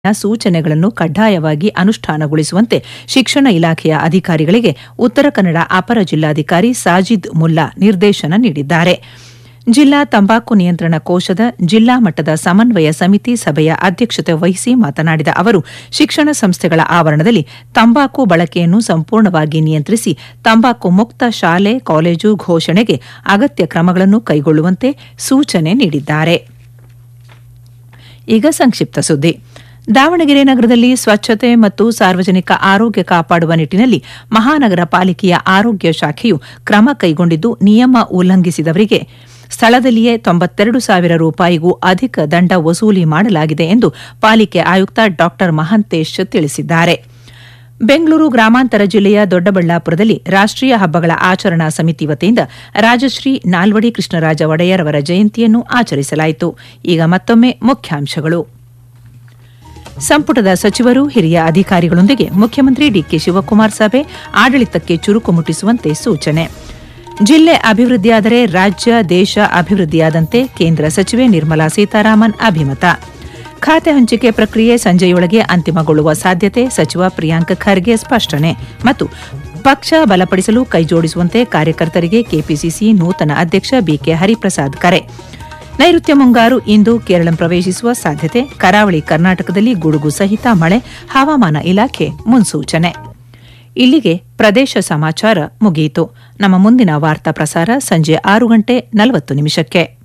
ಸೂಚನೆಗಳನ್ನು ಕಡ್ಡಾಯವಾಗಿ ಅನುಷ್ಠಾನಗೊಳಿಸುವಂತೆ ಶಿಕ್ಷಣ ಇಲಾಖೆಯ ಅಧಿಕಾರಿಗಳಿಗೆ ಉತ್ತರ ಕನ್ನಡ ಅಪರ ಜಿಲ್ಲಾಧಿಕಾರಿ ಸಾಜಿದ್ ಮುಲ್ಲಾ ನಿರ್ದೇಶನ ನೀಡಿದ್ದಾರೆ ಜಿಲ್ಲಾ ತಂಬಾಕು ನಿಯಂತ್ರಣ ಕೋಶದ ಜಿಲ್ಲಾ ಮಟ್ಟದ ಸಮನ್ವಯ ಸಮಿತಿ ಸಭೆಯ ಅಧ್ಯಕ್ಷತೆ ವಹಿಸಿ ಮಾತನಾಡಿದ ಅವರು ಶಿಕ್ಷಣ ಸಂಸ್ಥೆಗಳ ಆವರಣದಲ್ಲಿ ತಂಬಾಕು ಬಳಕೆಯನ್ನು ಸಂಪೂರ್ಣವಾಗಿ ನಿಯಂತ್ರಿಸಿ ತಂಬಾಕು ಮುಕ್ತ ಶಾಲೆ ಕಾಲೇಜು ಘೋಷಣೆಗೆ ಅಗತ್ಯ ಕ್ರಮಗಳನ್ನು ಕೈಗೊಳ್ಳುವಂತೆ ಸೂಚನೆ ನೀಡಿದ್ದಾರೆ ಈಗ ಸಂಕ್ಷಿಪ್ತ ಸುದ್ದಿ ದಾವಣಗೆರೆ ನಗರದಲ್ಲಿ ಸ್ವಚ್ಛತೆ ಮತ್ತು ಸಾರ್ವಜನಿಕ ಆರೋಗ್ಯ ಕಾಪಾಡುವ ನಿಟ್ಟಿನಲ್ಲಿ ಮಹಾನಗರ ಪಾಲಿಕೆಯ ಆರೋಗ್ಯ ಶಾಖೆಯು ಕ್ರಮ ಕೈಗೊಂಡಿದ್ದು ನಿಯಮ ಉಲ್ಲಂಘಿಸಿದವರಿಗೆ ಸ್ಥಳದಲ್ಲಿಯೇ ತೊಂಬತ್ತೆರಡು ಸಾವಿರ ರೂಪಾಯಿಗೂ ಅಧಿಕ ದಂಡ ವಸೂಲಿ ಮಾಡಲಾಗಿದೆ ಎಂದು ಪಾಲಿಕೆ ಆಯುಕ್ತ ಡಾ ಮಹಾಂತೇಶ್ ತಿಳಿಸಿದ್ದಾರೆ ಬೆಂಗಳೂರು ಗ್ರಾಮಾಂತರ ಜಿಲ್ಲೆಯ ದೊಡ್ಡಬಳ್ಳಾಪುರದಲ್ಲಿ ರಾಷ್ಟೀಯ ಹಬ್ಬಗಳ ಆಚರಣಾ ಸಮಿತಿ ವತಿಯಿಂದ ರಾಜಶ್ರೀ ನಾಲ್ವಡಿ ಕೃಷ್ಣರಾಜ ಒಡೆಯರ್ ಅವರ ಜಯಂತಿಯನ್ನು ಆಚರಿಸಲಾಯಿತು ಈಗ ಮತ್ತೊಮ್ಮೆ ಮುಖ್ಯಾಂಶಗಳು ಸಂಪುಟದ ಸಚಿವರು ಹಿರಿಯ ಅಧಿಕಾರಿಗಳೊಂದಿಗೆ ಮುಖ್ಯಮಂತ್ರಿ ಡಿಕೆ ಶಿವಕುಮಾರ್ ಸಭೆ ಆಡಳಿತಕ್ಕೆ ಚುರುಕು ಮುಟ್ಟಿಸುವಂತೆ ಸೂಚನೆ ಜಿಲ್ಲೆ ಅಭಿವೃದ್ಧಿಯಾದರೆ ರಾಜ್ಯ ದೇಶ ಅಭಿವೃದ್ಧಿಯಾದಂತೆ ಕೇಂದ್ರ ಸಚಿವೆ ನಿರ್ಮಲಾ ಸೀತಾರಾಮನ್ ಅಭಿಮತ ಖಾತೆ ಹಂಚಿಕೆ ಪ್ರಕ್ರಿಯೆ ಸಂಜೆಯೊಳಗೆ ಅಂತಿಮಗೊಳ್ಳುವ ಸಾಧ್ಯತೆ ಸಚಿವ ಪ್ರಿಯಾಂಕ್ ಖರ್ಗೆ ಸ್ಪಷ್ಟನೆ ಮತ್ತು ಪಕ್ಷ ಬಲಪಡಿಸಲು ಕೈಜೋಡಿಸುವಂತೆ ಕಾರ್ಯಕರ್ತರಿಗೆ ಕೆಪಿಸಿಸಿ ನೂತನ ಅಧ್ಯಕ್ಷ ಬಿಕೆ ಹರಿಪ್ರಸಾದ್ ಕರೆ ನೈಋತ್ಯ ಮುಂಗಾರು ಇಂದು ಕೇರಳ ಪ್ರವೇಶಿಸುವ ಸಾಧ್ಯತೆ ಕರಾವಳಿ ಕರ್ನಾಟಕದಲ್ಲಿ ಗುಡುಗು ಸಹಿತ ಮಳೆ ಹವಾಮಾನ ಇಲಾಖೆ ಮುನ್ಸೂಚನೆ ಇಲ್ಲಿಗೆ ಪ್ರದೇಶ ಸಮಾಚಾರ ಮುಗಿಯಿತು ನಮ್ಮ ಮುಂದಿನ ವಾರ್ತಾ ಪ್ರಸಾರ ಸಂಜೆ ಆರು ಗಂಟೆ ನಲವತ್ತು ನಿಮಿಷಕ್ಕೆ